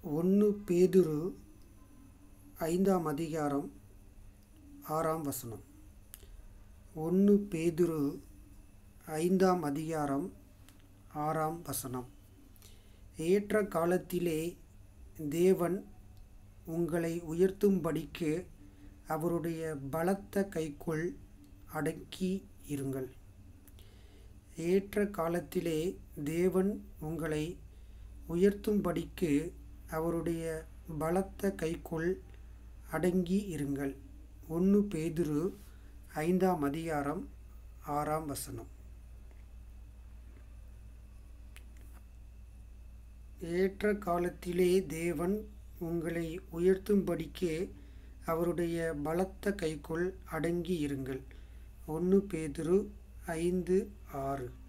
ஒன்று பேதுரு ஐந்தாம் அதிகாரம் ஆறாம் வசனம் ஒன்று பேதுரு ஐந்தாம் அதிகாரம் ஆறாம் வசனம் ஏற்ற காலத்திலே தேவன் உங்களை உயர்த்தும்படிக்கு அவருடைய பலத்த கைக்குள் அடக்கி இருங்கள் ஏற்ற காலத்திலே தேவன் உங்களை உயர்த்தும்படிக்கு அவருடைய பலத்த கைக்குள் அடங்கி இருங்கள் ஒன்று பேதுரு ஐந்தாம் அதிகாரம் ஆறாம் வசனம் ஏற்ற காலத்திலே தேவன் உங்களை உயர்த்தும்படிக்கு அவருடைய பலத்த கைக்குள் அடங்கி இருங்கள் ஒன்று பேதுரு ஐந்து ஆறு